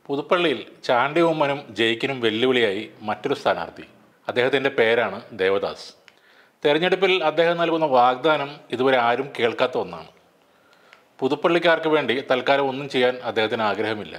പുതുപ്പള്ളിയിൽ ചാണ്ടി ഉമ്മനും ജയിക്കിനും വെല്ലുവിളിയായി മറ്റൊരു സ്ഥാനാർത്ഥി അദ്ദേഹത്തിൻ്റെ പേരാണ് ദേവദാസ് തെരഞ്ഞെടുപ്പിൽ അദ്ദേഹം നൽകുന്ന വാഗ്ദാനം ഇതുവരെ ആരും കേൾക്കാത്ത ഒന്നാണ് പുതുപ്പള്ളിക്കാർക്ക് വേണ്ടി തൽക്കാലം ഒന്നും ചെയ്യാൻ അദ്ദേഹത്തിന് ആഗ്രഹമില്ല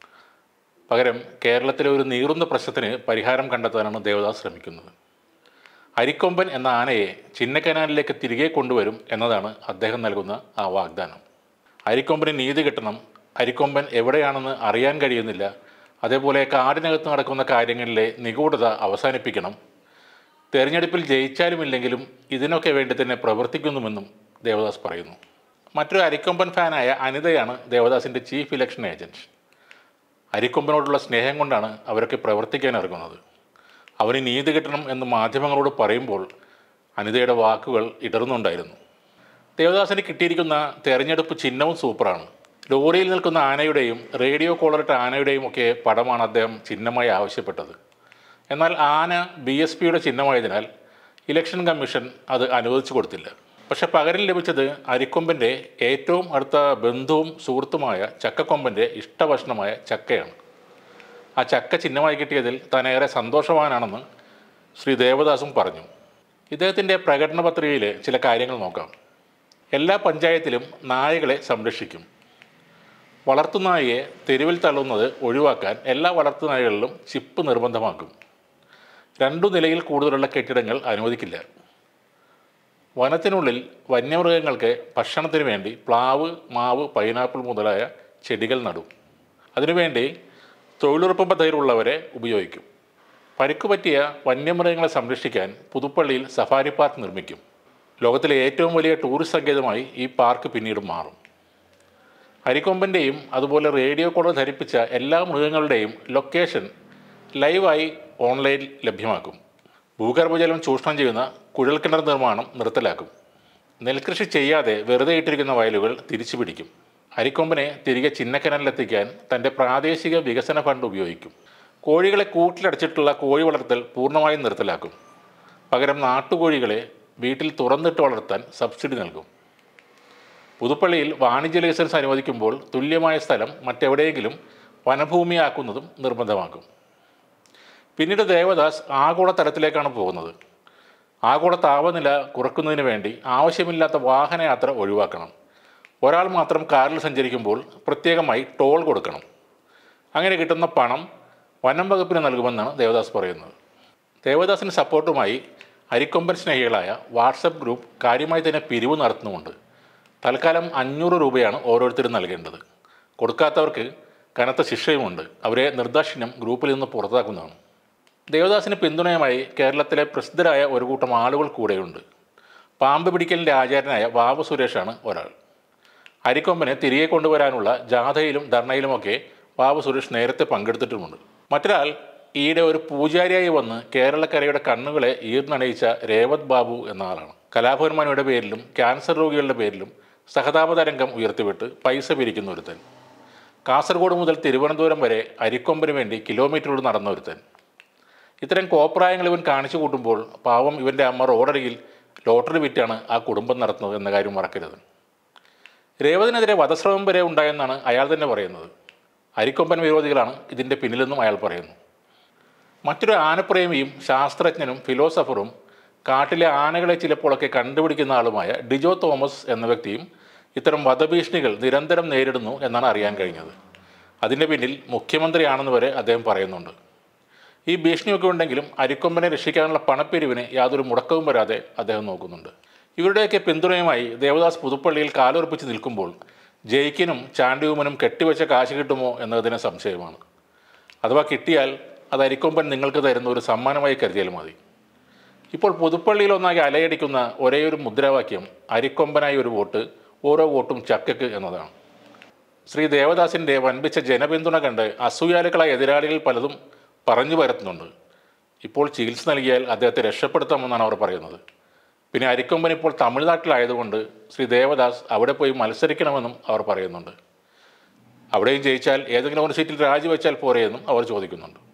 പകരം കേരളത്തിലെ ഒരു നീറുന്ന പ്രശ്നത്തിന് പരിഹാരം കണ്ടെത്താനാണ് ദേവദാസ് ശ്രമിക്കുന്നത് അരിക്കൊമ്പൻ എന്ന ആനയെ ചിന്നക്കനാലിലേക്ക് തിരികെ കൊണ്ടുവരും എന്നതാണ് അദ്ദേഹം നൽകുന്ന ആ വാഗ്ദാനം അരിക്കൊമ്പന് നീതി കിട്ടണം അരിക്കൊമ്പൻ എവിടെയാണെന്ന് അറിയാൻ കഴിയുന്നില്ല അതേപോലെ കാടിനകത്ത് നടക്കുന്ന കാര്യങ്ങളിലെ നിഗൂഢത അവസാനിപ്പിക്കണം തെരഞ്ഞെടുപ്പിൽ ജയിച്ചാലുമില്ലെങ്കിലും ഇതിനൊക്കെ വേണ്ടി തന്നെ പ്രവർത്തിക്കുന്നുവെന്നും ദേവദാസ് പറയുന്നു മറ്റൊരു അരിക്കൊമ്പൻ ഫാനായ അനിതയാണ് ദേവദാസിൻ്റെ ചീഫ് ഇലക്ഷൻ ഏജൻറ്റ് അരിക്കൊമ്പനോടുള്ള സ്നേഹം കൊണ്ടാണ് അവരൊക്കെ പ്രവർത്തിക്കാൻ ഇറങ്ങുന്നത് അവന് നീതി കിട്ടണം എന്ന് മാധ്യമങ്ങളോട് പറയുമ്പോൾ അനിതയുടെ വാക്കുകൾ ഇടറുന്നുണ്ടായിരുന്നു ദേവദാസിന് കിട്ടിയിരിക്കുന്ന തെരഞ്ഞെടുപ്പ് ചിഹ്നവും സൂപ്പറാണ് ലോറിയിൽ നിൽക്കുന്ന ആനയുടെയും റേഡിയോ കോളറിട്ട ആനയുടെയും ഒക്കെ പടമാണ് അദ്ദേഹം ചിഹ്നമായി ആവശ്യപ്പെട്ടത് എന്നാൽ ആന ബി എസ് പിയുടെ ചിഹ്നമായതിനാൽ ഇലക്ഷൻ കമ്മീഷൻ അത് അനുവദിച്ചു കൊടുത്തില്ല പക്ഷെ പകരം ലഭിച്ചത് അരിക്കൊമ്പൻ്റെ ഏറ്റവും അടുത്ത ബന്ധുവും സുഹൃത്തുമായ ചക്കക്കൊമ്പൻ്റെ ഇഷ്ടഭക്ഷണമായ ചക്കയാണ് ആ ചക്ക ചിഹ്നമായി കിട്ടിയതിൽ താൻ ഏറെ സന്തോഷവാനാണെന്ന് ശ്രീ ദേവദാസും പറഞ്ഞു ഇദ്ദേഹത്തിൻ്റെ പ്രകടന പത്രികയിലെ ചില കാര്യങ്ങൾ നോക്കാം എല്ലാ പഞ്ചായത്തിലും നായകളെ സംരക്ഷിക്കും വളർത്തുനായയെ തെരുവിൽ തള്ളുന്നത് ഒഴിവാക്കാൻ എല്ലാ വളർത്തുനായകളിലും ചിപ്പ് നിർബന്ധമാക്കും രണ്ടു നിലയിൽ കൂടുതലുള്ള കെട്ടിടങ്ങൾ അനുവദിക്കില്ല വനത്തിനുള്ളിൽ വന്യമൃഗങ്ങൾക്ക് ഭക്ഷണത്തിന് വേണ്ടി പ്ലാവ് മാവ് പൈനാപ്പിൾ മുതലായ ചെടികൾ നടും അതിനുവേണ്ടി തൊഴിലുറപ്പ് പദ്ധതിയിലുള്ളവരെ ഉപയോഗിക്കും പരിക്കു പറ്റിയ വന്യമൃഗങ്ങളെ സംരക്ഷിക്കാൻ പുതുപ്പള്ളിയിൽ സഫാരി പാർക്ക് നിർമ്മിക്കും ലോകത്തിലെ ഏറ്റവും വലിയ ടൂറിസ്റ്റ് സങ്കേതമായി ഈ പാർക്ക് പിന്നീട് മാറും അരിക്കൊമ്പൻ്റെയും അതുപോലെ റേഡിയോ കോളർ ധരിപ്പിച്ച എല്ലാ മൃഗങ്ങളുടെയും ലൊക്കേഷൻ ലൈവായി ഓൺലൈൻ ലഭ്യമാക്കും ഭൂഗർഭജലം ചൂഷണം ചെയ്യുന്ന കുഴൽക്കിണർ നിർമ്മാണം നിർത്തലാക്കും നെൽകൃഷി ചെയ്യാതെ വെറുതെ ഇട്ടിരിക്കുന്ന വയലുകൾ തിരിച്ചു പിടിക്കും അരിക്കൊമ്പനെ തിരികെ ചിന്നക്കനലിലെത്തിക്കാൻ തൻ്റെ പ്രാദേശിക വികസന ഫണ്ട് ഉപയോഗിക്കും കോഴികളെ കൂട്ടിലടച്ചിട്ടുള്ള കോഴി വളർത്തൽ പൂർണ്ണമായും നിർത്തലാക്കും പകരം നാട്ടുകോഴികളെ വീട്ടിൽ തുറന്നിട്ട് വളർത്താൻ സബ്സിഡി നൽകും പുതുപ്പള്ളിയിൽ വാണിജ്യ ലൈസൻസ് അനുവദിക്കുമ്പോൾ തുല്യമായ സ്ഥലം മറ്റെവിടെയെങ്കിലും വനഭൂമിയാക്കുന്നതും നിർബന്ധമാക്കും പിന്നീട് ദേവദാസ് ആഗോള തലത്തിലേക്കാണ് പോകുന്നത് ആഗോള താപനില കുറക്കുന്നതിന് വേണ്ടി ആവശ്യമില്ലാത്ത വാഹനയാത്ര ഒഴിവാക്കണം ഒരാൾ മാത്രം കാറിൽ സഞ്ചരിക്കുമ്പോൾ പ്രത്യേകമായി ടോൾ കൊടുക്കണം അങ്ങനെ കിട്ടുന്ന പണം വനം വകുപ്പിന് നൽകുമെന്നാണ് ദേവദാസ് പറയുന്നത് ദേവദാസിന് സപ്പോർട്ടുമായി അരിക്കൊമ്പൻ സ്നേഹികളായ വാട്സപ്പ് ഗ്രൂപ്പ് കാര്യമായി തന്നെ പിരിവ് നടത്തുന്നുമുണ്ട് തൽക്കാലം അഞ്ഞൂറ് രൂപയാണ് ഓരോരുത്തരും നൽകേണ്ടത് കൊടുക്കാത്തവർക്ക് കനത്ത ശിക്ഷയുമുണ്ട് അവരെ നിർദാക്ഷിണ്യം ഗ്രൂപ്പിൽ നിന്ന് പുറത്താക്കുന്നതാണ് ദേവദാസിന് പിന്തുണയുമായി കേരളത്തിലെ പ്രസിദ്ധരായ ഒരു കൂട്ടം ആളുകൾ കൂടെയുണ്ട് പാമ്പ് പിടിക്കലിൻ്റെ ആചാര്യനായ ബാബു സുരേഷാണ് ഒരാൾ അരിക്കൊമ്പനെ തിരികെ കൊണ്ടുവരാനുള്ള ജാഥയിലും ധർണയിലുമൊക്കെ ബാബു സുരേഷ് നേരത്തെ പങ്കെടുത്തിട്ടുമുണ്ട് മറ്റൊരാൾ ഈയിടെ ഒരു പൂജാരിയായി വന്ന് കേരളക്കരയുടെ കണ്ണുകളെ ഈർന്നണയിച്ച രേവത് ബാബു എന്ന ആളാണ് കലാഭവൻമാനയുടെ പേരിലും ക്യാൻസർ രോഗികളുടെ പേരിലും സഹതാപതരംഗം ഉയർത്തിവിട്ട് പൈസ പിരിക്കുന്ന ഒരുത്തൻ കാസർഗോഡ് മുതൽ തിരുവനന്തപുരം വരെ അരിക്കൊമ്പന് വേണ്ടി കിലോമീറ്ററുകൾ നടന്ന ഒരുത്തൻ ഇത്തരം കോപ്രായങ്ങൾ ഇവൻ കാണിച്ചു കൂട്ടുമ്പോൾ പാവം ഇവൻ്റെ അമ്മ റോഡരികിൽ ലോട്ടറി വിറ്റാണ് ആ കുടുംബം നടത്തുന്നത് എന്ന കാര്യം മറക്കരുത് രേവതിനെതിരെ വധശ്രമം വരെ ഉണ്ടായെന്നാണ് അയാൾ തന്നെ പറയുന്നത് അരിക്കൊമ്പൻ വിരോധികളാണ് ഇതിൻ്റെ പിന്നിലെന്നും അയാൾ പറയുന്നു മറ്റൊരു ആനപ്രേമിയും ശാസ്ത്രജ്ഞനും ഫിലോസഫറും കാട്ടിലെ ആനകളെ ചിലപ്പോഴൊക്കെ കണ്ടുപിടിക്കുന്ന ആളുമായ ഡിജോ തോമസ് എന്ന വ്യക്തിയും ഇത്തരം വധഭീഷണികൾ നിരന്തരം നേരിടുന്നു എന്നാണ് അറിയാൻ കഴിഞ്ഞത് അതിൻ്റെ പിന്നിൽ മുഖ്യമന്ത്രിയാണെന്ന് വരെ അദ്ദേഹം പറയുന്നുണ്ട് ഈ ഭീഷണിയൊക്കെ ഉണ്ടെങ്കിലും അരിക്കൊമ്പനെ രക്ഷിക്കാനുള്ള പണപ്പിരിവിന് യാതൊരു മുടക്കവും വരാതെ അദ്ദേഹം നോക്കുന്നുണ്ട് ഇവരുടെയൊക്കെ പിന്തുണയുമായി ദേവദാസ് പുതുപ്പള്ളിയിൽ കാലുറപ്പിച്ച് നിൽക്കുമ്പോൾ ജയിക്കിനും ചാണ്ടിയുമനും കെട്ടിവെച്ച കാശ് കിട്ടുമോ എന്നതിന് സംശയമാണ് അഥവാ കിട്ടിയാൽ അത് അരിക്കൊമ്പൻ നിങ്ങൾക്ക് തരുന്ന ഒരു സമ്മാനമായി കരുതിയാൽ മതി ഇപ്പോൾ പുതുപ്പള്ളിയിൽ ഒന്നാകെ അലയടിക്കുന്ന ഒരേ ഒരു മുദ്രാവാക്യം അരിക്കൊമ്പനായി ഒരു വോട്ട് ഓരോ വോട്ടും ചക്കക്ക് എന്നതാണ് ശ്രീ ദേവദാസിൻ്റെ വൻപിച്ച ജനപിന്തുണ കണ്ട് അസൂയാലുക്കളായ എതിരാളികൾ പലതും പറഞ്ഞു വരുത്തുന്നുണ്ട് ഇപ്പോൾ ചികിത്സ നൽകിയാൽ അദ്ദേഹത്തെ രക്ഷപ്പെടുത്താമെന്നാണ് അവർ പറയുന്നത് പിന്നെ അരിക്കൊമ്പൻ ഇപ്പോൾ തമിഴ്നാട്ടിലായതുകൊണ്ട് ശ്രീ ദേവദാസ് അവിടെ പോയി മത്സരിക്കണമെന്നും അവർ പറയുന്നുണ്ട് അവിടെയും ജയിച്ചാൽ ഏതെങ്കിലും ഒരു സീറ്റിൽ രാജിവെച്ചാൽ പോരെയെന്നും അവർ ചോദിക്കുന്നുണ്ട്